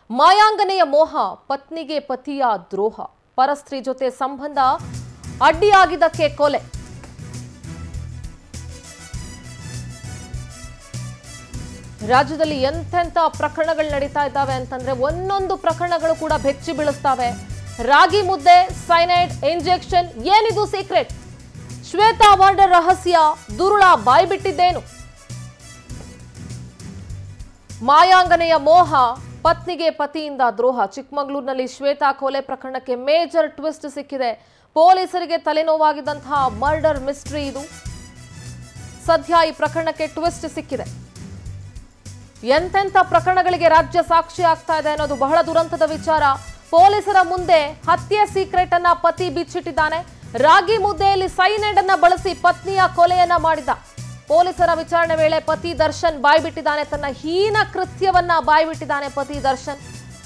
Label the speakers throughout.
Speaker 1: ಮಾಯಾಂಗನೆಯ ಮೋಹ ಪತ್ನಿಗೆ ಪತಿಯ ದ್ರೋಹ ಪರಸ್ತ್ರೀ ಜೊತೆ ಸಂಬಂಧ ಅಡ್ಡಿಯಾಗಿದ್ದಕ್ಕೆ ಕೊಲೆ ರಾಜ್ಯದಲ್ಲಿ ಎಂತೆಂಥ ಪ್ರಕರಣಗಳು ನಡೀತಾ ಇದ್ದಾವೆ ಅಂತಂದ್ರೆ ಒಂದೊಂದು ಪ್ರಕರಣಗಳು ಕೂಡ ಬೆಚ್ಚಿ ಬೀಳಿಸ್ತಾವೆ ರಾಗಿ ಮುದ್ದೆ ಸೈನೈಡ್ ಇಂಜೆಕ್ಷನ್ ಏನಿದು ಸೀಕ್ರೆಟ್ ಶ್ವೇತಾ ವಾರ್ಡರ್ ರಹಸ್ಯ ದುರುಳ ಬಾಯ್ಬಿಟ್ಟಿದ್ದೇನು ಮಾಯಾಂಗನೆಯ ಮೋಹ ಪತ್ನಿಗೆ ಪತಿಯಿಂದ ದ್ರೋಹ ಚಿಕ್ಕಮಗಳೂರಿನಲ್ಲಿ ಶ್ವೇತಾ ಕೊಲೆ ಪ್ರಕರಣಕ್ಕೆ ಮೇಜರ್ ಟ್ವಿಸ್ಟ್ ಸಿಕ್ಕಿದೆ ಪೊಲೀಸರಿಗೆ ತಲೆನೋವಾಗಿದ್ದಂತಹ ಮರ್ಡರ್ ಮಿಸ್ಟ್ರಿ ಇದು ಸದ್ಯ ಈ ಪ್ರಕರಣಕ್ಕೆ ಟ್ವಿಸ್ಟ್ ಸಿಕ್ಕಿದೆ ಎಂತೆಂಥ ಪ್ರಕರಣಗಳಿಗೆ ರಾಜ್ಯ ಸಾಕ್ಷಿ ಆಗ್ತಾ ಇದೆ ಅನ್ನೋದು ಬಹಳ ದುರಂತದ ವಿಚಾರ ಪೊಲೀಸರ ಮುಂದೆ ಹತ್ಯೆ ಸೀಕ್ರೆಟ್ ಅನ್ನ ಪತಿ ಬಿಚ್ಚಿಟ್ಟಿದ್ದಾನೆ ರಾಗಿ ಮುದ್ದೆಯಲ್ಲಿ ಸೈನೈಡ್ ಅನ್ನ ಬಳಸಿ ಪತ್ನಿಯ ಕೊಲೆಯನ್ನ ಮಾಡಿದ ಪೊಲೀಸರ ವಿಚಾರಣೆ ವೇಳೆ ಪತಿ ದರ್ಶನ್ ಬಾಯ್ಬಿಟ್ಟಿದ್ದಾನೆ ತನ್ನ ಹೀನ ಕೃತ್ಯವನ್ನ ಬಾಯ್ಬಿಟ್ಟಿದ್ದಾನೆ ಪತಿ ದರ್ಶನ್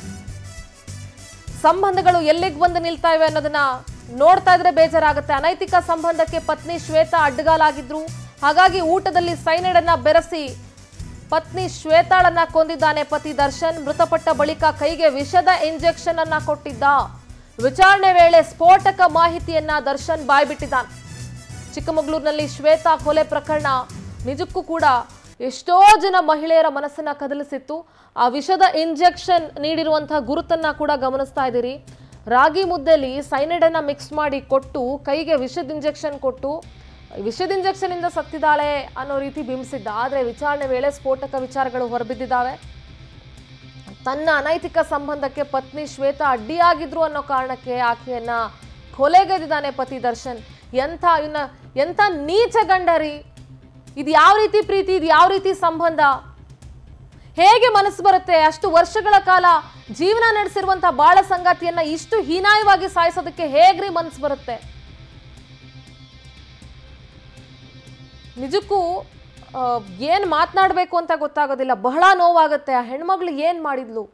Speaker 1: ಸಂಬಂಧಗಳು ಎಲ್ಲಿಗೆ ಬಂದು ನಿಲ್ತಾ ಇವೆ ಅನ್ನೋದನ್ನ ನೋಡ್ತಾ ಇದ್ರೆ ಬೇಜಾರಾಗುತ್ತೆ ಅನೈತಿಕ ಸಂಬಂಧಕ್ಕೆ ಪತ್ನಿ ಶ್ವೇತಾ ಅಡ್ಡಗಾಲಾಗಿದ್ರು ಹಾಗಾಗಿ ಊಟದಲ್ಲಿ ಸೈನೈಡ್ ಅನ್ನ ಬೆರೆಸಿ ಪತ್ನಿ ಶ್ವೇತಾಳನ್ನ ಕೊಂದಿದ್ದಾನೆ ಪತಿ ದರ್ಶನ್ ಮೃತಪಟ್ಟ ಬಳಿಕ ಕೈಗೆ ವಿಷದ ಇಂಜೆಕ್ಷನ್ ಅನ್ನ ಕೊಟ್ಟಿದ್ದ ವಿಚಾರಣೆ ವೇಳೆ ಸ್ಫೋಟಕ ಮಾಹಿತಿಯನ್ನ ದರ್ಶನ್ ಬಾಯ್ಬಿಟ್ಟಿದ್ದಾನೆ ಚಿಕ್ಕಮಗಳೂರಿನಲ್ಲಿ ಶ್ವೇತಾ ಕೊಲೆ ಪ್ರಕರಣ ನಿಜಕ್ಕೂ ಕೂಡ ಎಷ್ಟೋ ಜನ ಮಹಿಳೆಯರ ಮನಸ್ಸನ್ನ ಕದಲಿಸಿತ್ತು ಆ ವಿಷದ ಇಂಜೆಕ್ಷನ್ ನೀಡಿರುವಂತಹ ಗುರುತನ್ನ ಕೂಡ ಗಮನಿಸ್ತಾ ಇದ್ದೀರಿ ರಾಗಿ ಮುದ್ದೆಲಿ ಸೈನೈಡ್ ಅನ್ನ ಮಿಕ್ಸ್ ಮಾಡಿ ಕೊಟ್ಟು ಕೈಗೆ ವಿಷದ ಇಂಜೆಕ್ಷನ್ ಕೊಟ್ಟು ವಿಷದ ಇಂಜೆಕ್ಷನ್ ಇಂದ ಸತ್ತಿದ್ದಾಳೆ ಅನ್ನೋ ರೀತಿ ಬಿಂಬಿಸಿದ್ದ ಆದ್ರೆ ವಿಚಾರಣೆ ವೇಳೆ ಸ್ಫೋಟಕ ವಿಚಾರಗಳು ಹೊರಬಿದ್ದಿದ್ದಾವೆ ತನ್ನ ಅನೈತಿಕ ಸಂಬಂಧಕ್ಕೆ ಪತ್ನಿ ಶ್ವೇತಾ ಅಡ್ಡಿಯಾಗಿದ್ರು ಅನ್ನೋ ಕಾರಣಕ್ಕೆ ಆಕೆಯನ್ನ ಕೊಲೆಗೈದಿದ್ದಾನೆ ಪತಿ ದರ್ಶನ್ ಎಂಥ ಇನ್ನ ಎಂಥ ನೀಚ ಗಂಡರಿ ಇದು ಯಾವ ರೀತಿ ಪ್ರೀತಿ ಇದು ಯಾವ ರೀತಿ ಸಂಬಂಧ ಹೇಗೆ ಮನಸ್ಸು ಬರುತ್ತೆ ಅಷ್ಟು ವರ್ಷಗಳ ಕಾಲ ಜೀವನ ನಡೆಸಿರುವಂತಹ ಬಾಳ ಸಂಗಾತಿಯನ್ನ ಇಷ್ಟು ಹೀನಾಯವಾಗಿ ಸಾಯಿಸೋದಕ್ಕೆ ಹೇಗ್ರಿ ಮನಸ್ಸು ಬರುತ್ತೆ ನಿಜಕ್ಕೂ ಆ, ಏನ್ ಮಾತನಾಡಬೇಕು ಅಂತ ಗೊತ್ತಾಗೋದಿಲ್ಲ ಬಹಳ ನೋವಾಗುತ್ತೆ ಆ ಹೆಣ್ಮಗಳು ಏನ್ ಮಾಡಿದ್ಲು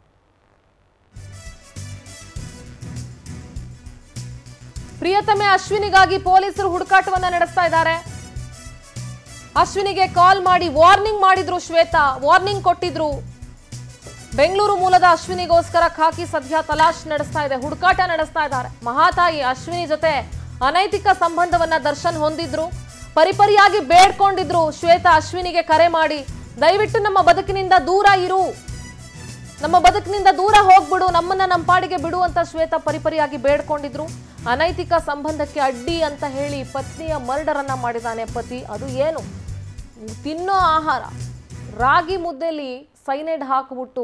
Speaker 1: ಪ್ರಿಯತಮೆ ಅಶ್ವಿನಿಗಾಗಿ ಪೊಲೀಸರು ಹುಡುಕಾಟವನ್ನ ನಡೆಸ್ತಾ ಇದ್ದಾರೆ ಅಶ್ವಿನಿಗೆ ಕಾಲ್ ಮಾಡಿ ವಾರ್ನಿಂಗ್ ಮಾಡಿದ್ರು ಶ್ವೇತಾ ವಾರ್ನಿಂಗ್ ಕೊಟ್ಟಿದ್ರು ಬೆಂಗಳೂರು ಮೂಲದ ಅಶ್ವಿನಿಗೋಸ್ಕರ ಖಾಕಿ ಸದ್ಯ ತಲಾಶ್ ನಡೆಸ್ತಾ ಇದೆ ಹುಡುಕಾಟ ನಡೆಸ್ತಾ ಇದ್ದಾರೆ ಮಹಾತಾಯಿ ಅಶ್ವಿನಿ ಜೊತೆ ಅನೈತಿಕ ಸಂಬಂಧವನ್ನ ದರ್ಶನ್ ಹೊಂದಿದ್ರು ಪರಿಪರಿಯಾಗಿ ಬೇಡ್ಕೊಂಡಿದ್ರು ಶ್ವೇತಾ ಅಶ್ವಿನಿಗೆ ಕರೆ ಮಾಡಿ ದಯವಿಟ್ಟು ನಮ್ಮ ಬದುಕಿನಿಂದ ದೂರ ಇರು ನಮ್ಮ ಬದುಕಿನಿಂದ ದೂರ ಹೋಗ್ಬಿಡು ನಮ್ಮನ್ನ ನಮ್ಮ ಪಾಡಿಗೆ ಬಿಡು ಅಂತ ಶ್ವೇತಾ ಪರಿಪರಿಯಾಗಿ ಬೇಡ್ಕೊಂಡಿದ್ರು ಅನೈತಿಕ ಸಂಬಂಧಕ್ಕೆ ಅಡ್ಡಿ ಅಂತ ಹೇಳಿ ಪತ್ನಿಯ ಮರ್ಡರ್ ಅನ್ನ ಮಾಡಿದಾನೆ ಪತಿ ಅದು ಏನು ತಿನ್ನೋ ಆಹಾರ ರಾಗಿ ಮುದ್ದೆಲಿ ಸೈನೈಡ್ ಹಾಕ್ಬಿಟ್ಟು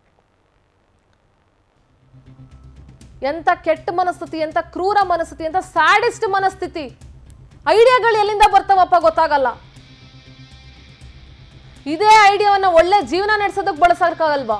Speaker 1: ಎಂತ ಕೆಟ್ಟ ಮನಸ್ಥಿತಿ ಎಂತ ಕ್ರೂರ ಮನಸ್ಥಿತಿ ಎಂತ ಸ್ಯಾಡಿಸ್ಟ್ ಮನಸ್ಥಿತಿ ಐಡಿಯಾಗಳು ಎಲ್ಲಿಂದ ಬರ್ತಾವಪ್ಪ ಗೊತ್ತಾಗಲ್ಲ ಇದೇ ಐಡಿಯಾವನ್ನ ಒಳ್ಳೆ ಜೀವನ ನಡೆಸೋದಕ್ಕೆ ಬಳಸಕ್ಕಾಗಲ್ವಾ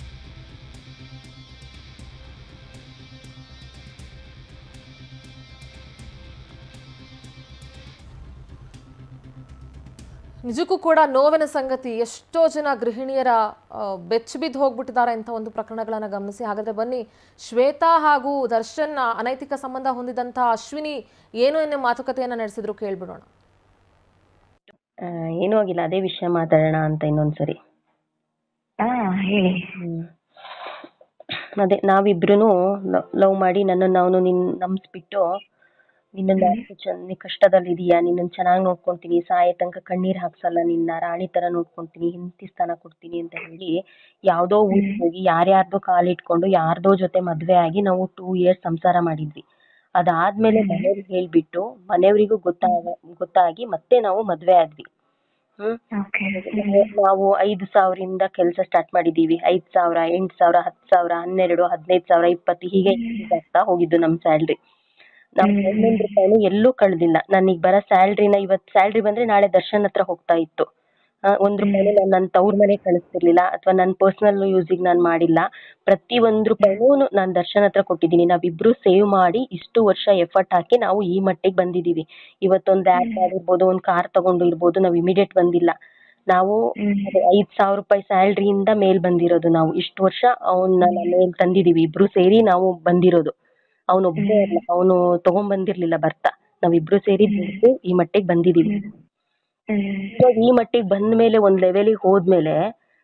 Speaker 1: ನಿಜಕ್ಕೂ ಕೂಡ ನೋವಿನ ಸಂಗತಿ ಎಷ್ಟೋ ಜನ ಗೃಹಿಣಿಯರ ಆ, ಬೆಚ್ಚ ಬಿದ್ದು ಹೋಗ್ಬಿಟ್ಟಿದ್ದಾರೆ ಅಂತ ಒಂದು ಪ್ರಕರಣಗಳನ್ನ ಗಮನಿಸಿ ಹಾಗಾದ್ರೆ ಬನ್ನಿ ಶ್ವೇತಾ ಹಾಗೂ ದರ್ಶನ್ ಅನೈತಿಕ ಸಂಬಂಧ ಹೊಂದಿದಂತಹ ಅಶ್ವಿನಿ ಏನು ಎನ್ನುವ ಮಾತುಕತೆಯನ್ನ ನಡೆಸಿದ್ರು ಕೇಳ್ಬಿಡೋಣ
Speaker 2: ಆ, ಏನೂ ಆಗಿಲ್ಲ ಅದೇ ವಿಷಯ ಮಾತಾಡೋಣ ಅಂತ ಇನ್ನೊಂದ್ಸರಿ
Speaker 3: ಹಾ ಹೇಳಿ
Speaker 2: ಅದೇ ನಾವಿಬ್ರು ಲವ್ ಮಾಡಿ ನನ್ನನ್ನು ಅವನು ನಿನ್ ನಂಬಿಸ್ಬಿಟ್ಟು ನಿನ್ನನ್ನ ಚೆನ್ನ ಕಷ್ಟದಲ್ಲಿದೀಯಾ ನಿನ್ನನ್ನು ಚೆನ್ನಾಗಿ ನೋಡ್ಕೊಂತೀನಿ ಸಾಯೋ ತನಕ ಕಣ್ಣೀರ್ ಹಾಕ್ಸಲ್ಲ ನಿನ್ನ ರಾಣಿ ತರ ನೋಡ್ಕೊಂತೀನಿ ಹೆಂಡತಿ ಸ್ಥಾನ ಕೊಡ್ತೀನಿ ಅಂತ ಹೇಳಿ ಯಾವ್ದೋ ಊರಿಗೆ ಹೋಗಿ ಯಾರ್ಯಾರ್ದೋ ಕಾಲಿಟ್ಕೊಂಡು ಯಾರ್ದೋ ಜೊತೆ ಮದ್ವೆ ಆಗಿ ನಾವು ಟೂ ಇಯರ್ಸ್ ಸಂಸಾರ ಮಾಡಿದ್ವಿ ಅದಾದ್ಮೇಲೆ ಮನೆಯವ್ರಿಗೆ ಹೇಳ್ಬಿಟ್ಟು ಮನೆಯವರಿಗೂ ಗೊತ್ತಾಗ ಗೊತ್ತಾಗಿ ಮತ್ತೆ ನಾವು ಮದ್ವೆ ಆದ್ವಿ ಹ್ಮ್
Speaker 3: ಓಕೆ
Speaker 2: ನಾವು ಐದು ಸಾವಿರದಿಂದ ಕೆಲಸ ಸ್ಟಾರ್ಟ್ ಮಾಡಿದೀವಿ ಐದ್ ಸಾವಿರ ಎಂಟ್ ಸಾವಿರ ಹತ್ತು ಸಾವಿರ ಹನ್ನೆರಡು ಹದಿನೈದು ಸಾವಿರ ಇಪ್ಪತ್ತು ಹೀಗೆ ಆಗ್ತಾ ಹೋಗಿದ್ದು ನಮ್ ಸ್ಯಾಲ್ರಿ ನಾವು ಒಂದೊಂದು ರೂಪಾಯಿನೂ ಎಲ್ಲೂ ಕಳ್ದಿಲ್ಲ ನನಗ್ ಬರೋ ಸ್ಯಾಲ್ರಿನ ಇವತ್ ಸ್ಯಾಲ್ರಿ ಬಂದ್ರೆ ನಾಳೆ ದರ್ಶನ್ ಹತ್ರ ಹೋಗ್ತಾ ಇತ್ತು ಆ, ಒಂದ್ ರೂಪಾಯಿನೂ ನಾನು ನನ್ನ ತವ್ರ ಮನೆ ಕಳಿಸ್ತಿರ್ಲಿಲ್ಲ ಅಥವಾ ನನ್ನ ಪರ್ಸನಲ್ ಯೂಸಿಗೆ ನಾನು ಮಾಡಿಲ್ಲ ಪ್ರತಿ ಒಂದ್ ರೂಪಾಯಿನೂ ನಾನು ದರ್ಶನ್ ಹತ್ರ ಕೊಟ್ಟಿದ್ದೀನಿ ನಾವಿಬ್ರು ಸೇವ್ ಮಾಡಿ ಇಷ್ಟು ವರ್ಷ ಎಫರ್ಟ್ ಹಾಕಿ ನಾವು ಈ ಮಟ್ಟಿಗೆ ಬಂದಿದೀವಿ ಇವತ್ತೊಂದ್ ಆ್ಯಪ್ ಆಗಿರ್ಬೋದು ಒಂದ್ ಕಾರ್ ತಗೊಂಡು ಇರ್ಬೋದು ನಾವು ಇಮಿಡಿಯೇಟ್ ಬಂದಿಲ್ಲ ನಾವು ಅದೇ ಐದ್ ಸಾವಿರ ರೂಪಾಯಿ ಸ್ಯಾಲ್ರಿಯಿಂದ ಮೇಲ್ ಬಂದಿರೋದು ನಾವು ಇಷ್ಟು ವರ್ಷ ಅವನ್ನ ಮೇಲ್ ತಂದಿದೀವಿ ಇಬ್ರು ಸೇರಿ ನಾವು ಬಂದಿರೋದು ಅವನೊಬ್ಬನೇ ಅಲ್ಲ ಅವನು ತಗೊಂಡ್ ಬಂದಿರ್ಲಿಲ್ಲ ಬರ್ತಾ ನಾವಿಬ್ರು ಸೇರಿ ದುಡ್ದು ಈ ಮಟ್ಟಿಗೆ ಬಂದಿದೀವಿ
Speaker 3: ಹ್ಮ್
Speaker 2: ಇವಾಗ ಈ ಮಟ್ಟಿಗೆ ಬಂದ ಮೇಲೆ ಒಂದ್ ಲೆವೆಲಿಗೆ ಹೋದ್ಮೇಲೆ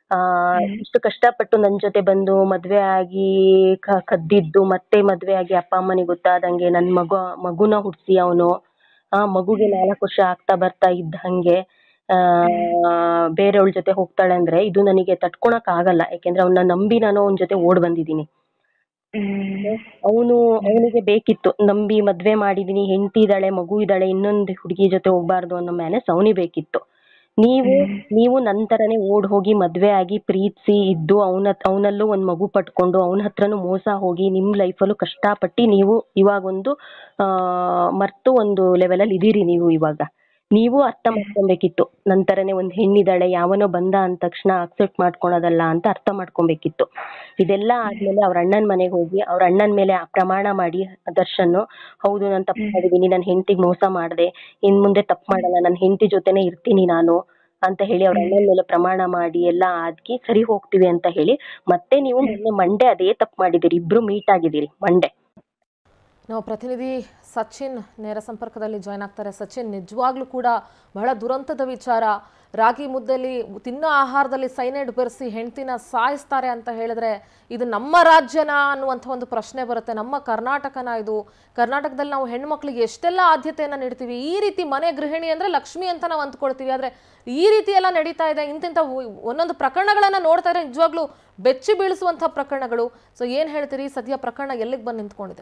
Speaker 2: ಆ ಇಷ್ಟು ಕಷ್ಟಪಟ್ಟು ನನ್ ಜೊತೆ ಬಂದು ಮದ್ವೆ ಆಗಿ ಕ- ಕದ್ದಿದ್ದು ಮತ್ತೆ ಮದ್ವೆ ಆಗಿ ಅಪ್ಪ ಅಮ್ಮನಿಗೆ ಗೊತ್ತಾದಂಗೆ ನನ್ ಮಗು ಮಗುನ ಹುಟ್ಸಿ ಅವನು ಆ ಮಗುಗೆ ನಾಲ್ಕು ವರ್ಷ ಆಗ್ತಾ ಬರ್ತಾ ಇದ್ದ ಹಂಗೆ ಆ ಬೇರೆಯವಳ ಜೊತೆ ಹೋಗ್ತಾಳೆ ಅಂದ್ರೆ ಇದು ನನಗೆ ತಡ್ಕೊಳಕ್ ಆಗಲ್ಲ ಯಾಕೆಂದ್ರೆ ಅವನ್ನ ನಂಬಿ ನಾನು ಅವನ ಜೊತೆ ಓಡ್ ಬಂದಿದ್ದೀನಿ
Speaker 3: ಹ್ಮ್
Speaker 2: ಅವನು ಅವನಿಗೆ ಬೇಕಿತ್ತು ನಂಬಿ ಮದ್ವೆ ಮಾಡಿದೀನಿ ಹೆಂಡತಿ ಇದ್ದಾಳೆ ಮಗು ಇದ್ದಾಳೆ ಇನ್ನೊಂದು ಹುಡುಗಿ ಜೊತೆ ಹೋಗ್ಬಾರ್ದು ಅನ್ನೋ ಮ್ಯಾನೆಸ್ ಅವನಿಗೆ ಬೇಕಿತ್ತು ನೀವು ನೀವು ನಂತರನೇ ಓಡ್ ಹೋಗಿ ಮದ್ವೆ ಆಗಿ ಪ್ರೀತಿಸಿ ಇದ್ದು ಅವನ ಅವನಲ್ಲೂ ಒಂದ್ ಮಗು ಪಟ್ಕೊಂಡು ಅವನ ಹತ್ರನೂ ಮೋಸ ಹೋಗಿ ನಿಮ್ ಲೈಫಲ್ಲೂ ಕಷ್ಟಪಟ್ಟು ನೀವು ಇವಾಗ ಒಂದು ಆ ಮರ್ತು ಒಂದು ಲೆವೆಲಲ್ಲಿ ಇದೀರಿ ನೀವು ಇವಾಗ ನೀವು ಅರ್ಥ ಮಾಡ್ಕೊಬೇಕಿತ್ತು ನಂತರನೇ ಒಂದ್ ಹೆಣ್ಣಿದಾಳೆ ಯಾವನೋ ಬಂದ ಅಂದ ತಕ್ಷಣ ಅಕ್ಸೆಪ್ಟ್ ಮಾಡ್ಕೊಳೋದಲ್ಲ ಅಂತ ಅರ್ಥ ಮಾಡ್ಕೊಬೇಕಿತ್ತು ಇದೆಲ್ಲ ಆದ್ಮೇಲೆ ಅವ್ರ ಅಣ್ಣನ್ ಮನೆಗೆ ಹೋಗಿ ಅವ್ರ ಅಣ್ಣನ್ ಮೇಲೆ ಆ ಪ್ರಮಾಣ ಮಾಡಿ ದರ್ಶನ್ ಹೌದು ನಾನು ತಪ್ಪು ಮಾಡಿದೀನಿ ನನ್ನ ಹೆಂಡತಿಗೆ ಮೋಸ ಮಾಡ್ದೆ ಇನ್ ಮುಂದೆ ತಪ್ಪು ಮಾಡಲ್ಲ ನನ್ನ ಹೆಂಡತಿ ಜೊತೆನೆ ಇರ್ತೀನಿ ನಾನು ಅಂತ ಹೇಳಿ ಅವ್ರ ಅಣ್ಣನ್ ಮೇಲೆ ಪ್ರಮಾಣ ಮಾಡಿ ಎಲ್ಲ ಆಗಿ ಸರಿ ಹೋಗ್ತೀವಿ ಅಂತ ಹೇಳಿ ಮತ್ತೆ ನೀವು ಮೊನ್ನೆ ಮಂಡೆ ಅದೇ ತಪ್ಪು ಮಾಡಿದಿರಿ ಇಬ್ರು ಮೀಟ್ ಆಗಿದ್ದೀರಿ ಮಂಡೆ
Speaker 1: ನಾವು ಪ್ರತಿನಿಧಿ ಸಚಿನ್ ನೇರ ಸಂಪರ್ಕದಲ್ಲಿ ಜಾಯ್ನ್ ಆಗ್ತಾರೆ ಸಚಿನ್ ನಿಜವಾಗ್ಲೂ ಕೂಡ ಬಹಳ ದುರಂತದ ವಿಚಾರ ರಾಗಿ ಮುದ್ದೆಲಿ ತಿನ್ನೋ ಆಹಾರದಲ್ಲಿ ಸೈನೈಡ್ ಬೆರೆಸಿ ಹೆಂಡ್ತಿನ ಸಾಯಿಸ್ತಾರೆ ಅಂತ ಹೇಳಿದ್ರೆ ಇದು ನಮ್ಮ ರಾಜ್ಯನ ಅನ್ನುವಂಥ ಒಂದು ಪ್ರಶ್ನೆ ಬರುತ್ತೆ ನಮ್ಮ ಕರ್ನಾಟಕನ ಇದು ಕರ್ನಾಟಕದಲ್ಲಿ ನಾವು ಹೆಣ್ಮಕ್ಳಿಗೆ ಎಷ್ಟೆಲ್ಲ ಆದ್ಯತೆಯನ್ನು ನೀಡ್ತೀವಿ ಈ ರೀತಿ ಮನೆ ಗೃಹಿಣಿ ಅಂದ್ರೆ ಲಕ್ಷ್ಮಿ ಅಂತ ನಾವು ಅಂದ್ಕೊಳ್ತೀವಿ ಆದ್ರೆ ಈ ರೀತಿ ಎಲ್ಲ ನಡೀತಾ ಇದೆ ಇಂತಿಂಥ ಉ- ಒಂದೊಂದು ಪ್ರಕರಣಗಳನ್ನ ನೋಡ್ತಾ ಇದ್ರೆ ನಿಜವಾಗ್ಲೂ ಬೆಚ್ಚಿ ಬೀಳಿಸುವಂಥ ಪ್ರಕರಣಗಳು ಸೊ ಏನ್ ಹೇಳ್ತೀರಿ ಸದ್ಯ ಪ್ರಕರಣ ಎಲ್ಲಿಗೆ ಬಂದು ನಿಂತ್ಕೊಂಡಿದೆ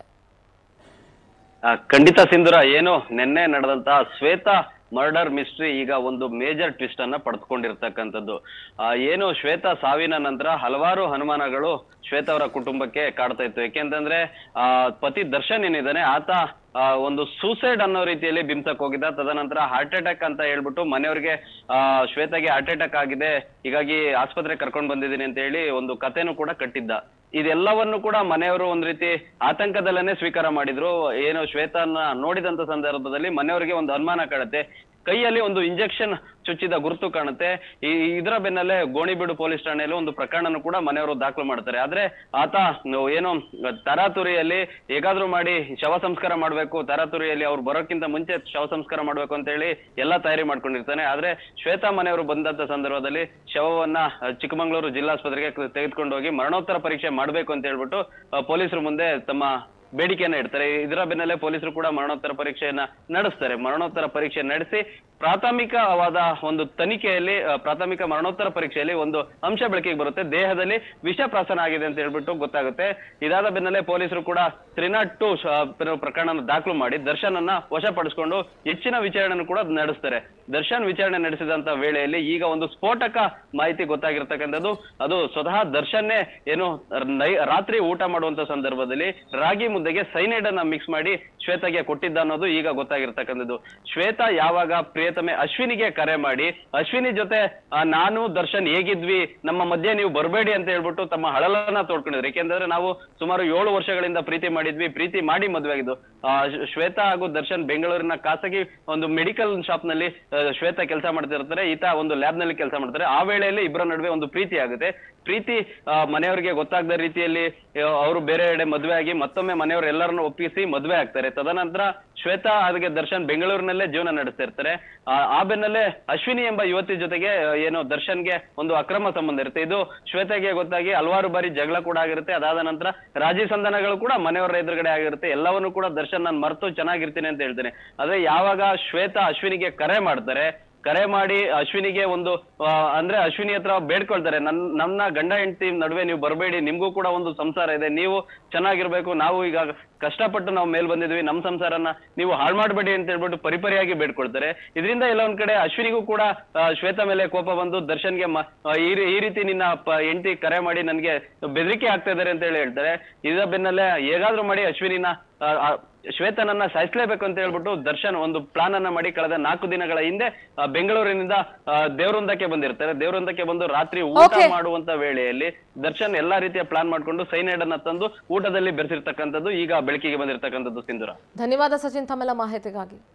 Speaker 4: ಆ, ಖಂಡಿತ ಸಿಂಧುರ ಏನು ನಿನ್ನೆ ನಡೆದಂತಹ ಶ್ವೇತಾ ಮರ್ಡರ್ ಮಿಸ್ಟ್ರಿ ಈಗ ಒಂದು ಮೇಜರ್ ಟ್ವಿಸ್ಟ್ ಅನ್ನ ಪಡೆದುಕೊಂಡಿರ್ತಕ್ಕಂಥದ್ದು ಆ, ಏನು ಶ್ವೇತಾ ಸಾವಿನ ನಂತರ ಹಲವಾರು ಅನುಮಾನಗಳು ಶ್ವೇತಾ ಅವರ ಕುಟುಂಬಕ್ಕೆ ಕಾಡ್ತಾ ಇತ್ತು ಯಾಕೆಂತಂದ್ರೆ ಆ ಪತಿ ದರ್ಶನ್ ಏನಿದ್ದಾನೆ ಆತ ಆ, ಒಂದು ಸೂಸೈಡ್ ಅನ್ನೋ ರೀತಿಯಲ್ಲಿ ಬಿಂಸಕ್ ಹೋಗಿದ್ದ ತದನಂತರ ಹಾರ್ಟ್ ಅಟ್ಯಾಕ್ ಅಂತ ಹೇಳ್ಬಿಟ್ಟು ಮನೆಯವ್ರಿಗೆ ಆ ಶ್ವೇತಾಗೆ ಹಾರ್ಟ್ ಅಟ್ಯಾಕ್ ಆಗಿದೆ ಹೀಗಾಗಿ ಆಸ್ಪತ್ರೆ ಕರ್ಕೊಂಡ್ ಬಂದಿದ್ದೀನಿ ಅಂತ ಹೇಳಿ ಒಂದು ಕಥೆನೂ ಕೂಡ ಕಟ್ಟಿದ್ದ ಇದೆಲ್ಲವನ್ನು ಕೂಡ ಮನೆಯವರು ಒಂದ್ ರೀತಿ ಆತಂಕದಲ್ಲೇನೆ ಸ್ವೀಕಾರ ಮಾಡಿದ್ರು ಏನು ಶ್ವೇತನ ನೋಡಿದಂತ ಸಂದರ್ಭದಲ್ಲಿ ಮನೆಯವರಿಗೆ ಒಂದು ಅನುಮಾನ ಕಾಡುತ್ತೆ ಕೈಯಲ್ಲಿ ಒಂದು ಇಂಜೆಕ್ಷನ್ ಚುಚ್ಚಿದ ಗುರುತು ಕಾಣುತ್ತೆ ಈ ಇದರ ಬೆನ್ನಲ್ಲೇ ಗೋಣಿಬೀಡು ಪೊಲೀಸ್ ಠಾಣೆಯಲ್ಲಿ ಒಂದು ಪ್ರಕರಣನು ಕೂಡ ಮನೆಯವರು ದಾಖಲು ಮಾಡ್ತಾರೆ ಆದ್ರೆ ಆತ ಏನು ತರಾತುರಿಯಲ್ಲಿ ಹೇಗಾದ್ರೂ ಮಾಡಿ ಶವ ಸಂಸ್ಕಾರ ಮಾಡ್ಬೇಕು ತರಾತುರಿಯಲ್ಲಿ ಅವ್ರು ಬರೋಕ್ಕಿಂತ ಮುಂಚೆ ಶವ ಸಂಸ್ಕಾರ ಮಾಡ್ಬೇಕು ಅಂತ ಹೇಳಿ ಎಲ್ಲಾ ತಯಾರಿ ಮಾಡ್ಕೊಂಡಿರ್ತಾನೆ ಆದ್ರೆ ಶ್ವೇತಾ ಮನೆಯವರು ಬಂದಂತ ಸಂದರ್ಭದಲ್ಲಿ ಶವವನ್ನ ಅಹ್, ಚಿಕ್ಕಮಗಳೂರು ಜಿಲ್ಲಾಸ್ಪತ್ರೆಗೆ ತೆಗೆದುಕೊಂಡು ಹೋಗಿ ಮರಣೋತ್ತರ ಪರೀಕ್ಷೆ ಮಾಡ್ಬೇಕು ಅಂತ ಹೇಳ್ಬಿಟ್ಟು ಅಹ್, ಪೊಲೀಸರು ಮುಂದೆ ತಮ್ಮ ಬೇಡಿಕೆಯನ್ನ ಇಡ್ತಾರೆ ಇದರ ಬೆನ್ನಲ್ಲೇ ಪೊಲೀಸರು ಕೂಡ ಮರಣೋತ್ತರ ಪರೀಕ್ಷೆಯನ್ನ ನಡೆಸ್ತಾರೆ ಮರಣೋತ್ತರ ಪರೀಕ್ಷೆ ನಡೆಸಿ ಪ್ರಾಥಮಿಕವಾದ ಒಂದು ತನಿಖೆಯಲ್ಲಿ ಅಹ್, ಪ್ರಾಥಮಿಕ ಮರಣೋತ್ತರ ಪರೀಕ್ಷೆಯಲ್ಲಿ ಒಂದು ಅಂಶ ಬೆಳಕಿಗೆ ಬರುತ್ತೆ ದೇಹದಲ್ಲಿ ವಿಷ ಪ್ರಾಸನ ಆಗಿದೆ ಅಂತ ಹೇಳ್ಬಿಟ್ಟು ಗೊತ್ತಾಗುತ್ತೆ ಇದಾದ ಬೆನ್ನಲ್ಲೇ ಪೊಲೀಸರು ಕೂಡ ತ್ರೀ ನಾಟ್ ಟು ಪ್ರಕರಣ ದಾಖಲು ಮಾಡಿ ದರ್ಶನ್ ಅನ್ನ ವಶಪಡಿಸಿಕೊಂಡು ಹೆಚ್ಚಿನ ವಿಚಾರಣೆಯನ್ನು ಕೂಡ ನಡೆಸ್ತಾರೆ ದರ್ಶನ್ ವಿಚಾರಣೆ ನಡೆಸಿದಂತ ವೇಳೆಯಲ್ಲಿ ಈಗ ಒಂದು ಸ್ಫೋಟಕ ಮಾಹಿತಿ ಗೊತ್ತಾಗಿರ್ತಕ್ಕಂಥದ್ದು ಅದು ಸ್ವತಃ ದರ್ಶನ್ನೇ ಏನು ನೈ- ರಾತ್ರಿ ಊಟ ಮಾಡುವಂತ ಸಂದರ್ಭದಲ್ಲಿ ರಾಗಿ ಮುದ್ದೆಗೆ ಸೈನೈಡ್ ಅನ್ನ ಮಿಕ್ಸ್ ಮಾಡಿ ಶ್ವೇತಾಗೆ ಕೊಟ್ಟಿದ್ದ ಅನ್ನೋದು ಈಗ ಗೊತ್ತಾಗಿರ್ತಕ್ಕಂಥದ್ದು ಶ್ವೇತಾ ಯಾವಾಗ ಪ್ರಿಯತಮೆ ಅಶ್ವಿನಿಗೆ ಕರೆ ಮಾಡಿ ಅಶ್ವಿನಿ ಜೊತೆ ಆ, ನಾನು ದರ್ಶನ್ ಹೇಗಿದ್ವಿ ನಮ್ಮ ಮಧ್ಯೆ ನೀವು ಬರಬೇಡಿ ಅಂತ ಹೇಳ್ಬಿಟ್ಟು ತಮ್ಮ ಹಳಲನ್ನ ತೋಡ್ಕೊಂಡಿದ್ರು ಯಾಕೆಂದ್ರೆ ನಾವು ಸುಮಾರು ಏಳು ವರ್ಷಗಳಿಂದ ಪ್ರೀತಿ ಮಾಡಿದ್ವಿ ಪ್ರೀತಿ ಮಾಡಿ ಮದುವೆ ಆಗಿದ್ದು ಆ, ಶ್- ಶ್ವೇತಾ ಹಾಗೂ ದರ್ಶನ್ ಬೆಂಗಳೂರಿನ ಖಾಸಗಿ ಒಂದು ಮೆಡಿಕಲ್ ಶಾಪ್ ನಲ್ಲಿ ಆ, ಶ್ವೇತಾ ಕೆಲಸ ಮಾಡ್ತಿರ್ತಾರೆ ಈತ ಒಂದು ಲ್ಯಾಬ್ ನಲ್ಲಿ ಕೆಲಸ ಮಾಡ್ತಾರೆ ಆ ವೇಳೆಯಲ್ಲಿ ಇಬ್ಬರ ನಡುವೆ ಒಂದು ಪ್ರೀತಿ ಆಗುತ್ತೆ ಪ್ರೀತಿ ಆ, ಮನೆಯವರಿಗೆ ಗೊತ್ತಾಗದ ರೀತಿಯಲ್ಲಿ ಅವರು ಬೇರೆ ಎಡೆ ಮದುವೆ ಆಗಿ ಮತ್ತೊಮ್ಮೆ ಮನೆಯವರು ಎಲ್ಲರನ್ನು ಒಪ್ಪಿಸಿ ಮದುವೆ ಆಗ್ತಾರೆ ತದನಂತರ ಶ್ವೇತಾ ಅದಕ್ಕೆ ದರ್ಶನ್ ಬೆಂಗಳೂರಿನಲ್ಲೇ ಜೀವನ ನಡೆಸ್ತಾ ಇರ್ತಾರೆ ಆ, ಆ ಬೆನ್ನಲ್ಲೇ ಅಶ್ವಿನಿ ಎಂಬ ಯುವತಿ ಜೊತೆಗೆ ಆ, ಏನು ದರ್ಶನ್ಗೆ ಒಂದು ಅಕ್ರಮ ಸಂಬಂಧ ಇರುತ್ತೆ ಇದು ಶ್ವೇತಾಗೆ ಗೊತ್ತಾಗಿ ಹಲವಾರು ಬಾರಿ ಜಗಳ ಕೂಡ ಆಗಿರುತ್ತೆ ಅದಾದ ನಂತರ ರಾಜಿ ಸಂಧಾನಗಳು ಕೂಡ ಮನೆಯವರ ಎದುರುಗಡೆ ಆಗಿರುತ್ತೆ ಎಲ್ಲವನ್ನು ಕೂಡ ದರ್ಶನ್ ನಾನು ಮರೆತು ಚೆನ್ನಾಗಿರ್ತೀನಿ ಅಂತ ಹೇಳ್ತೇನೆ ಆದ್ರೆ ಯಾವಾಗ ಶ್ವೇತಾ ಅಶ್ವಿನಿಗೆ ಕರೆ ಮಾಡ್ತಾರೆ ಕರೆ ಮಾಡಿ ಅಶ್ವಿನಿಗೆ ಒಂದು ಆ, ಅಂದ್ರೆ ಅಶ್ವಿನಿ ಹತ್ರ ಬೇಡ್ಕೊಳ್ತಾರೆ ನನ್ ನನ್ನ ಗಂಡ ಹೆಂಡತಿ ನಡುವೆ ನೀವು ಬರಬೇಡಿ ನಿಮ್ಗೂ ಕೂಡ ಒಂದು ಸಂಸಾರ ಇದೆ ನೀವು ಚೆನ್ನಾಗಿರ್ಬೇಕು ನಾವು ಈಗ ಕಷ್ಟಪಟ್ಟು ನಾವು ಮೇಲ್ ಬಂದಿದ್ವಿ ನಮ್ ಸಂಸಾರನ ನೀವು ಹಾಳು ಮಾಡಬೇಡಿ ಅಂತ ಹೇಳ್ಬಿಟ್ಟು ಪರಿಪರಿಯಾಗಿ ಬೇಡ್ಕೊಳ್ತಾರೆ ಇದರಿಂದ ಎಲ್ಲ ಒಂದ್ ಕಡೆ ಅಶ್ವಿನಿಗೂ ಕೂಡ ಆ, ಶ್ವೇತಾ ಮೇಲೆ ಕೋಪ ಬಂದು ದರ್ಶನ್ಗೆ ಮ- ಆ, ಈ ರೀ- ಈ ರೀತಿ ನಿನ್ನ ಪ- ಹೆಂಡತಿ ಕರೆ ಮಾಡಿ ನನ್ಗೆ ಬೆದರಿಕೆ ಆಗ್ತಾ ಇದಾರೆ ಅಂತ ಹೇಳಿ ಹೇಳ್ತಾರೆ ಇದರ ಬೆನ್ನಲ್ಲೇ ಹೇಗಾದ್ರೂ ಮಾಡಿ ಅಶ್ವಿನಿನ ಆ, ಆ, ಶ್ವೇತನನ್ನ ಸಾಯಿಸ್ಲೇಬೇಕು ಅಂತ ಹೇಳ್ಬಿಟ್ಟು ದರ್ಶನ್ ಒಂದು ಪ್ಲಾನ್ ಅನ್ನ ಮಾಡಿ ಕಳೆದ ನಾಲ್ಕು ದಿನಗಳ ಹಿಂದೆ ಆ, ಬೆಂಗಳೂರಿನಿಂದ ಆ, ದೇವರೊಂದಕ್ಕೆ ಬಂದಿರ್ತಾರೆ ದೇವರೊಂದಕ್ಕೆ ಬಂದು ರಾತ್ರಿ ಊಟ
Speaker 1: Okay.
Speaker 4: ಮಾಡುವಂತ ವೇಳೆಯಲ್ಲಿ ದರ್ಶನ್ ಎಲ್ಲಾ ರೀತಿಯ ಪ್ಲಾನ್ ಮಾಡ್ಕೊಂಡು ಸೈನೈಡ್ ಅನ್ನ ತಂದು ಊಟದಲ್ಲಿ ಬೆರೆಸಿರ್ತಕ್ಕಂಥದ್ದು ಈಗ ಬೆಳಕಿಗೆ ಬಂದಿರತಕ್ಕಂಥದ್ದು ಸಿಂಧುರ
Speaker 1: ಧನ್ಯವಾದ ಸಚಿನ್ ತಮ್ಮೆಲ್ಲ ಮಾಹಿತಿಗಾಗಿ